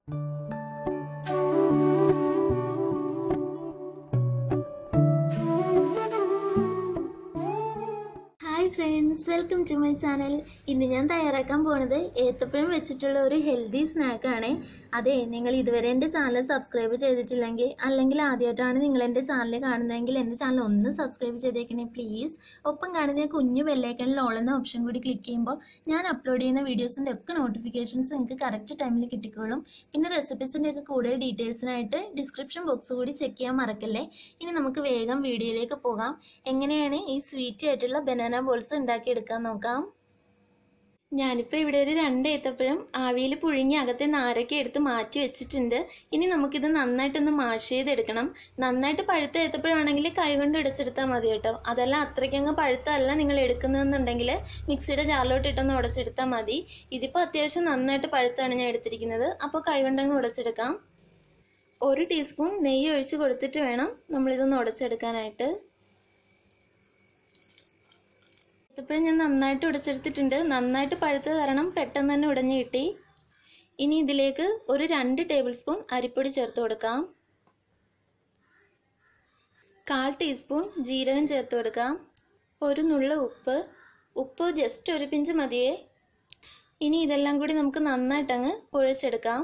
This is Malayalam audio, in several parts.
hi friends welcome to my channel ഇന്ന് ഞാൻ തയ്യാറാക്കാൻ പോണത് ഏത്തപ്പഴം വെച്ചിട്ടുള്ള ഒരു ഹെൽത്തി സ്നാക്കാണ് അതെ നിങ്ങൾ ഇതുവരെ എൻ്റെ ചാനൽ സബ്സ്ക്രൈബ് ചെയ്തിട്ടില്ലെങ്കിൽ അല്ലെങ്കിൽ ആദ്യമായിട്ടാണ് നിങ്ങൾ എൻ്റെ ചാനൽ കാണുന്നതെങ്കിൽ എൻ്റെ ചാനൽ ഒന്ന് സബ്സ്ക്രൈബ് ചെയ്തേക്കണേ പ്ലീസ് ഒപ്പം കാണുന്ന കുഞ്ഞു ബെല്ലൈക്കണിൽ ഓൾ എന്ന ഓപ്ഷൻ കൂടി ക്ലിക്ക് ചെയ്യുമ്പോൾ ഞാൻ അപ്ലോഡ് ചെയ്യുന്ന വീഡിയോസിൻ്റെ ഒക്കെ നോട്ടിഫിക്കേഷൻസ് നിങ്ങൾക്ക് കറക്റ്റ് ടൈമിൽ കിട്ടിക്കോളും പിന്നെ റെസിപ്പീസിൻ്റെ ഒക്കെ കൂടുതൽ ഡീറ്റെയിൽസിനായിട്ട് ഡിസ്ക്രിപ്ഷൻ ബോക്സ് കൂടി ചെക്ക് ചെയ്യാൻ മറക്കല്ലേ ഇനി നമുക്ക് വേഗം വീഡിയോയിലേക്ക് പോകാം എങ്ങനെയാണ് ഈ സ്വീറ്റ് ആയിട്ടുള്ള ബനാന ബോൾസ് ഉണ്ടാക്കിയെടുക്കാൻ നോക്കാം ഞാനിപ്പോൾ ഇവിടെ ഒരു രണ്ട് ഏത്തപ്പഴം ആവിയിൽ പുഴുങ്ങി അകത്തെ നാരൊക്കെ എടുത്ത് മാറ്റി വെച്ചിട്ടുണ്ട് ഇനി നമുക്കിത് നന്നായിട്ടൊന്ന് മാഷ് ചെയ്തെടുക്കണം നന്നായിട്ട് പഴുത്ത ഏത്തപ്പഴമാണെങ്കിൽ കൈ കൊണ്ട് ഉടച്ചെടുത്താൽ മതി കേട്ടോ അതല്ല അത്രയ്ക്കങ്ങ് പഴുത്തല്ല നിങ്ങൾ എടുക്കുന്നതെന്നുണ്ടെങ്കിൽ മിക്സിയുടെ ജാറിലോട്ട് ഇട്ടൊന്ന് ഉടച്ചെടുത്താൽ മതി ഇതിപ്പോൾ അത്യാവശ്യം നന്നായിട്ട് പഴുത്താണ് ഞാൻ എടുത്തിരിക്കുന്നത് അപ്പോൾ കൈ കൊണ്ടങ്ങ് ഉടച്ചെടുക്കാം ഒരു ടീസ്പൂൺ നെയ്യ് ഒഴിച്ച് കൊടുത്തിട്ട് വേണം നമ്മളിതൊന്ന് ഉടച്ചെടുക്കാനായിട്ട് ഏത്തപ്പഴം ഞാൻ നന്നായിട്ട് ഉടച്ചെടുത്തിട്ടുണ്ട് നന്നായിട്ട് പഴുത്തത് കാരണം പെട്ടെന്ന് തന്നെ ഉടഞ്ഞു കിട്ടി ഇനി ഇതിലേക്ക് ഒരു രണ്ട് ടേബിൾ സ്പൂൺ അരിപ്പൊടി ചേർത്ത് കൊടുക്കാം കാൽ ടീസ്പൂൺ ജീരകം ചേർത്ത് കൊടുക്കാം ഒരു നുള്ള ഉപ്പ് ഉപ്പ് ജസ്റ്റ് ഒരു പിഞ്ച് മതിയേ ഇനി ഇതെല്ലാം കൂടി നമുക്ക് നന്നായിട്ടങ്ങ് കുഴച്ചെടുക്കാം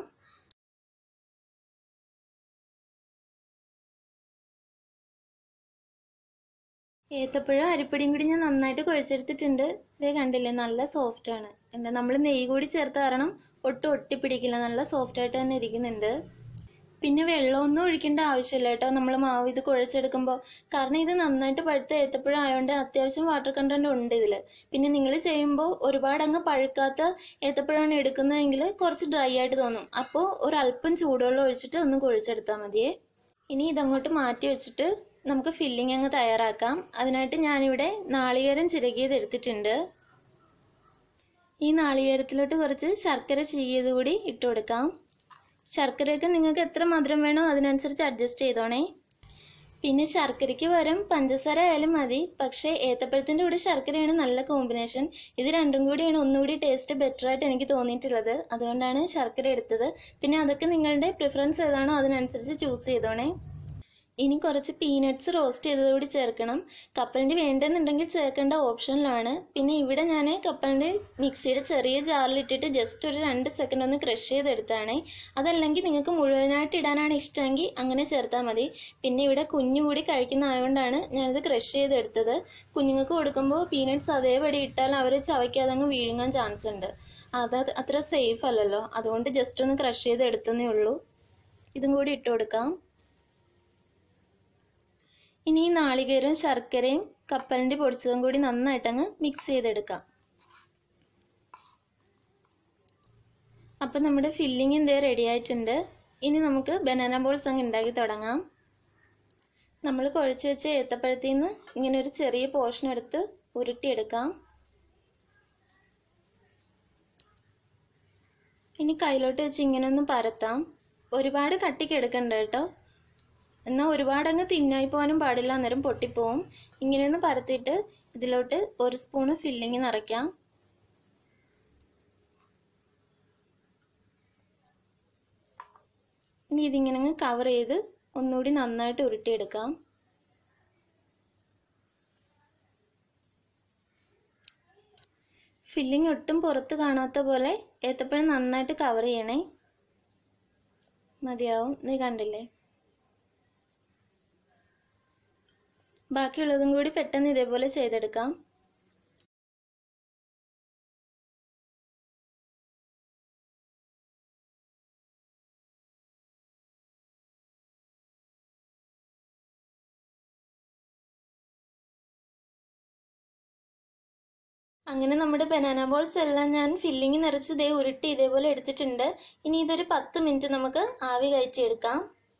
ഏത്തപ്പഴം അരിപ്പൊടിയും കൂടി ഞാൻ നന്നായിട്ട് കുഴച്ചെടുത്തിട്ടുണ്ട് ഇതേ കണ്ടില്ലേ നല്ല സോഫ്റ്റ് ആണ് എന്താ നമ്മൾ നെയ്യ് കൂടി ചേർത്ത് കാരണം ഒട്ടും ഒട്ടിപ്പിടിക്കില്ല നല്ല സോഫ്റ്റ് ആയിട്ട് തന്നെ ഇരിക്കുന്നുണ്ട് പിന്നെ വെള്ളമൊന്നും ഒഴിക്കേണ്ട ആവശ്യമില്ല കേട്ടോ നമ്മൾ മാവ് ഇത് കുഴച്ചെടുക്കുമ്പോൾ കാരണം ഇത് നന്നായിട്ട് പഴുത്ത ഏത്തപ്പഴം ആയതുകൊണ്ട് അത്യാവശ്യം വാട്ടർ കണ്ടന്റ് ഉണ്ട് ഇതിൽ പിന്നെ നിങ്ങൾ ചെയ്യുമ്പോൾ ഒരുപാട് അങ്ങ് പഴുക്കാത്ത ഏത്തപ്പഴമാണ് എടുക്കുന്നതെങ്കിൽ കുറച്ച് ഡ്രൈ ആയിട്ട് തോന്നും അപ്പോൾ ഒരല്പം ചൂടുവെള്ളം ഒഴിച്ചിട്ട് ഒന്ന് കുഴച്ചെടുത്താൽ മതിയേ ഇനി ഇതങ്ങോട്ട് മാറ്റി വെച്ചിട്ട് നമുക്ക് ഫില്ലിംഗ് അങ്ങ് തയ്യാറാക്കാം അതിനായിട്ട് ഞാനിവിടെ നാളികേരം ചിരകിയത് എടുത്തിട്ടുണ്ട് ഈ നാളികേരത്തിലോട്ട് കുറച്ച് ശർക്കര ചീകിയത് കൂടി ഇട്ട് കൊടുക്കാം ശർക്കരയൊക്കെ നിങ്ങൾക്ക് എത്ര മധുരം വേണോ അതിനനുസരിച്ച് അഡ്ജസ്റ്റ് ചെയ്തോണേ പിന്നെ ശർക്കരയ്ക്ക് പകരം പഞ്ചസാര ആയാലും മതി പക്ഷേ ഏത്തപ്പഴത്തിൻ്റെ കൂടെ ശർക്കരയാണ് നല്ല കോമ്പിനേഷൻ ഇത് രണ്ടും കൂടിയാണ് ഒന്നുകൂടി ടേസ്റ്റ് ബെറ്റർ ആയിട്ട് എനിക്ക് തോന്നിയിട്ടുള്ളത് അതുകൊണ്ടാണ് ശർക്കര എടുത്തത് പിന്നെ അതൊക്കെ നിങ്ങളുടെ പ്രിഫറൻസ് ഏതാണോ അതിനനുസരിച്ച് ചൂസ് ചെയ്തോണേ ഇനി കുറച്ച് പീനട്ട്സ് റോസ്റ്റ് ചെയ്തത് കൂടി ചേർക്കണം കപ്പലിൻ്റെ വേണ്ടെന്നുണ്ടെങ്കിൽ ചേർക്കേണ്ട ഓപ്ഷനിലാണ് പിന്നെ ഇവിടെ ഞാൻ കപ്പലിൻ്റെ മിക്സിയുടെ ചെറിയ ജാറിലിട്ടിട്ട് ജസ്റ്റ് ഒരു രണ്ട് സെക്കൻഡ് ഒന്ന് ക്രഷ് ചെയ്തെടുത്താണ് അതല്ലെങ്കിൽ നിങ്ങൾക്ക് മുഴുവനായിട്ട് ഇടാനാണ് ഇഷ്ടമെങ്കിൽ അങ്ങനെ ചേർത്താൽ മതി പിന്നെ ഇവിടെ കുഞ്ഞു കൂടി കഴിക്കുന്ന ആയതുകൊണ്ടാണ് ഞാനിത് ക്രഷ് ചെയ്തെടുത്തത് കുഞ്ഞുങ്ങൾക്ക് കൊടുക്കുമ്പോൾ പീനട്ട്സ് അതേപടി ഇട്ടാൽ അവർ ചവയ്ക്കാതെ അങ്ങ് വീഴുങ്ങാൻ ചാൻസ് ഉണ്ട് അത് അത്ര സേഫ് അല്ലല്ലോ അതുകൊണ്ട് ജസ്റ്റ് ഒന്ന് ക്രഷ് ചെയ്ത് എടുത്തതേ ഉള്ളൂ ഇതും കൂടി ഇട്ട് കൊടുക്കാം ഇനി ഈ നാളികേരവും ശർക്കരയും കപ്പലിൻ്റെ പൊടിച്ചതും കൂടി നന്നായിട്ടങ്ങ് മിക്സ് ചെയ്തെടുക്കാം അപ്പം നമ്മുടെ ഫില്ലിംഗ് എന്തേ റെഡി ആയിട്ടുണ്ട് ഇനി നമുക്ക് ബനാന ബോൾസ് അങ്ങ് ഉണ്ടാക്കി തുടങ്ങാം നമ്മൾ കുഴച്ച് വെച്ച ഏത്തപ്പഴത്തിൽ നിന്ന് ഇങ്ങനെ ഒരു ചെറിയ പോർഷൻ എടുത്ത് ഉരുട്ടിയെടുക്കാം ഇനി കയ്യിലോട്ട് വെച്ച് ഇങ്ങനെ ഒന്ന് പരത്താം ഒരുപാട് കട്ടിക്ക് എടുക്കണ്ട കേട്ടോ എന്നാൽ ഒരുപാട് അങ്ങ് തിന്നായി പോകാനും പാടില്ല അന്നേരം പൊട്ടിപ്പോവും ഇങ്ങനെ ഒന്ന് പരത്തിയിട്ട് ഇതിലോട്ട് ഒരു സ്പൂണ് ഫില്ലിങ് നിറയ്ക്കാം ഇനി ഇതിങ്ങനെ അങ്ങ് കവർ ചെയ്ത് ഒന്നുകൂടി നന്നായിട്ട് ഉരുട്ടിയെടുക്കാം ഫില്ലിങ് ഒട്ടും പുറത്ത് കാണാത്ത പോലെ ഏത്തപ്പഴം നന്നായിട്ട് കവർ ചെയ്യണേ മതിയാവും നീ കണ്ടില്ലേ ബാക്കിയുള്ളതും കൂടി പെട്ടെന്ന് ഇതേപോലെ ചെയ്തെടുക്കാം അങ്ങനെ നമ്മുടെ ബനാന ബോൾസ് എല്ലാം ഞാൻ ഫില്ലിങ് നിറച്ച് ഇതേ ഉരുട്ടി ഇതേപോലെ എടുത്തിട്ടുണ്ട് ഇനി ഇതൊരു പത്ത് മിനിറ്റ് നമുക്ക് ആവി കയറ്റിയെടുക്കാം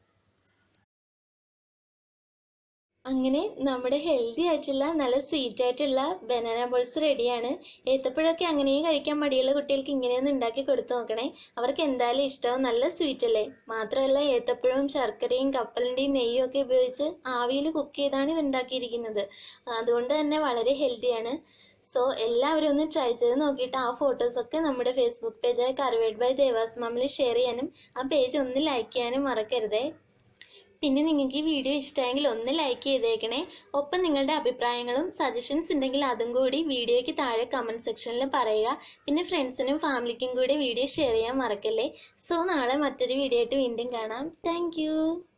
അങ്ങനെ നമ്മുടെ ഹെൽത്തി ആയിട്ടുള്ള നല്ല സ്വീറ്റ് ആയിട്ടുള്ള ബനാന ബോൾസ് റെഡിയാണ് ഏത്തപ്പഴമൊക്കെ അങ്ങനെയും കഴിക്കാൻ മടിയുള്ള കുട്ടികൾക്ക് ഇങ്ങനെയൊന്ന് ഉണ്ടാക്കി കൊടുത്തു നോക്കണേ അവർക്ക് എന്തായാലും ഇഷ്ടവും നല്ല സ്വീറ്റ് അല്ലേ മാത്രമല്ല ഏത്തപ്പഴവും ശർക്കരയും കപ്പലിൻ്റെയും നെയ്യും ഒക്കെ ഉപയോഗിച്ച് ആവിയിൽ കുക്ക് ചെയ്താണ് ഇത് ഉണ്ടാക്കിയിരിക്കുന്നത് അതുകൊണ്ട് തന്നെ വളരെ ഹെൽത്തിയാണ് സോ എല്ലാവരും ഒന്ന് ട്രൈ ചെയ്ത് നോക്കിയിട്ട് ആ ഫോട്ടോസൊക്കെ നമ്മുടെ ഫേസ്ബുക്ക് പേജായ കറിവേഡ് ബൈ ദേവാസ് മാമിൽ ഷെയർ ചെയ്യാനും ആ പേജ് ഒന്ന് ലൈക്ക് ചെയ്യാനും മറക്കരുതേ പിന്നെ നിങ്ങൾക്ക് ഈ വീഡിയോ ഇഷ്ടമായെങ്കിൽ ഒന്ന് ലൈക്ക് ചെയ്തേക്കണേ ഒപ്പം നിങ്ങളുടെ അഭിപ്രായങ്ങളും സജഷൻസ് ഉണ്ടെങ്കിൽ അതും കൂടി വീഡിയോയ്ക്ക് താഴെ കമൻറ്റ് സെക്ഷനിൽ പറയുക പിന്നെ ഫ്രണ്ട്സിനും ഫാമിലിക്കും കൂടി വീഡിയോ ഷെയർ ചെയ്യാൻ മറക്കല്ലേ സോ നാളെ മറ്റൊരു വീഡിയോ ആയിട്ട് വീണ്ടും കാണാം താങ്ക്